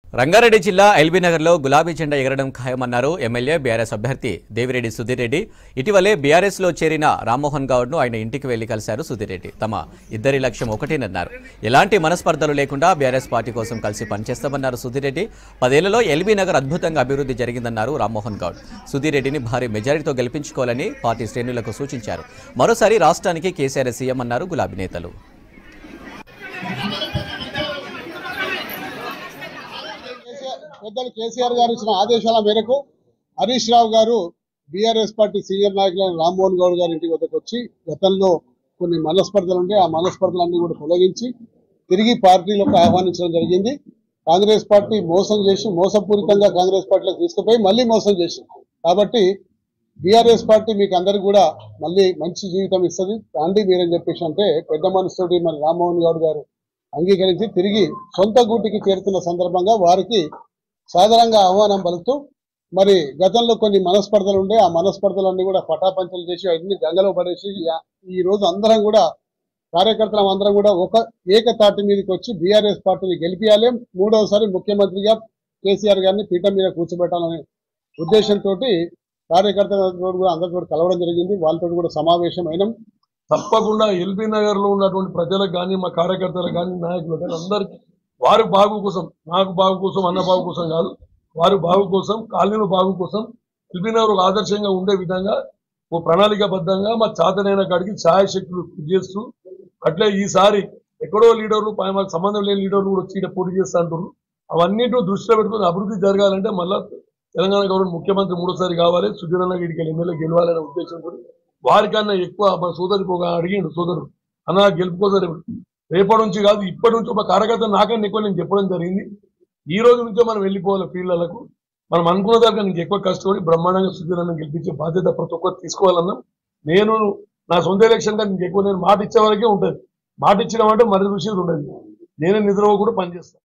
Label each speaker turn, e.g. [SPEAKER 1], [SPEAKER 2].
[SPEAKER 1] రంగారెడ్డి జిల్లా ఎల్బీ నగర్లో గులాబీ జెండా ఎగరడం ఖాయమన్నారు ఎమ్మెల్యే బీఆర్ఎస్ అభ్యర్థి దేవిరెడ్డి సుధీర్ రెడ్డి ఇటీవలే బీఆర్ఎస్ లో చేరిన రామ్మోహన్ గౌడ్ ను ఆయన ఇంటికి వెళ్లి కలిశారు సుధీర్ రెడ్డి తమ ఇద్దరి లక్ష్యం ఒకటేనన్నారు ఎలాంటి మనస్పర్ధలు లేకుండా బీఆర్ఎస్ పార్టీ కోసం కలిసి పనిచేస్తామన్నారు సుధీర్ రెడ్డి పదేళ్లలో ఎల్బీ నగర్ అద్భుతంగా అభివృద్ధి జరిగిందన్నారు రామ్మోహన్ గౌడ్ సుధీర్ రెడ్డిని భారీ మెజారిటీతో గెలిపించుకోవాలని పార్టీ శ్రేణులకు సూచించారు మరోసారి రాష్ట్రానికి కేసీఆర్ సీఎం అన్నారు గులాబీ నేతలు
[SPEAKER 2] కేసీఆర్ పెద్దలు కేసీఆర్ గారు ఇచ్చిన ఆదేశాల మేరకు Harish Rao garu BRS party senior నాయకులైన రామ్మోహన్ గౌడ్ గారి ఇంటి వద్దకు వచ్చి గతంలో కొన్ని మనస్పర్ధలు ఉంటే ఆ మనస్పర్ధలన్నీ కూడా తొలగించి తిరిగి పార్టీలోకి ఆహ్వానించడం జరిగింది కాంగ్రెస్ పార్టీ మోసం చేసి మోసపూరితంగా కాంగ్రెస్ పార్టీలోకి తీసుకుపోయి మళ్ళీ మోసం చేసింది కాబట్టి బీఆర్ఎస్ పార్టీ మీకు అందరికి కూడా మళ్ళీ మంచి జీవితం ఇస్తుంది రాండి మీరని చెప్పేసి అంటే పెద్ద మనసుతోటి మన రామ్మోహన్ గౌడ్ గారు అంగీకరించి తిరిగి సొంత గూటికి చేరుతున్న సందర్భంగా వారికి సాధారణంగా ఆహ్వానం పలుకుతూ మరి గతంలో కొన్ని మనస్పర్ధలు ఉండే ఆ మనస్పర్ధలన్నీ కూడా పటాపంచలు చేసి అన్ని గంగలో పడేసి యా- ఈ రోజు అందరం కూడా కార్యకర్తలం అందరం కూడా ఒక ఏకతాటి మీదకి వచ్చి బీఆర్ఎస్ పార్టీని గెలిపియాలి మూడవసారి ముఖ్యమంత్రిగా కేసీఆర్ గారిని పీఠం మీద కూర్చోబెట్టాలనే ఉద్దేశంతో కార్యకర్తలతో కూడా అందరితో కలవడం జరిగింది వాళ్ళతో కూడా సమావేశం అయినాం
[SPEAKER 3] తప్పకుండా ఎల్బీ నగర్ లో ఉన్నటువంటి ప్రజలకు కానీ మా కార్యకర్తలకు కానీ నాయకులకు కానీ అందరికి వారి బాగు కోసం నాకు బాగు కోసం అన్న బాగు కోసం కాదు వారి బాగు కోసం కాలనీల బాగు కోసం ఎల్బీ నగర్ ఒక ఆదర్శంగా ఉండే విధంగా ఓ ప్రణాళికాబద్ధంగా మా చాతనైన కాడికి ఛాయ శక్తులు కృషి చేస్తూ అట్లే ఈసారి ఎక్కడో లీడర్లు పై- మాకు సంబంధం లేని లీడర్లు కూడా వచ్చి ఈడ పోటీ చేస్తా అంటున్నారు అవన్నిటి దృష్టిలో పెట్టుకుని అభివృద్ధి జరగాలంటే మళ్ళా తెలంగాణ గవర్నమెంట్ ముఖ్యమంత్రి మూడోసారి కావాలి సుజీరన్న వీడికి ఎమ్మెల్యే గెలవాలనే ఉద్దేశంతో వారికన్నా ఎక్కువ మన సోదరికి ఒక అడిగిండు సోదరుడు అన్న గెలుపుకోసారి రేపటి నుంచి కాదు ఇప్పటి నుంచి ఒక కార్యకర్త నాకన్నా ఎక్కువ నేను చెప్పడం జరిగింది ఈ రోజు నుంచే మనం వెళ్ళిపోవాలి ఫీల్డ్లకు మనం అనుకున్న దాకా నీకు ఎక్కువ కష్టపడి బ్రహ్మాండంగా సుజీరన్న గెలిపించే బాధ్యత ప్రతి ఒక్కరు తీసుకోవాలన్నా నేను నా సొంత ఎలక్షన్ గా నీకు ఎక్కువ నేను మాట ఇచ్చే వరకే ఉంటుంది మాట ఇచ్చడం అంటే మరి విషయం ఉండదు నేనే నిద్రపోకుండా పనిచేస్తాను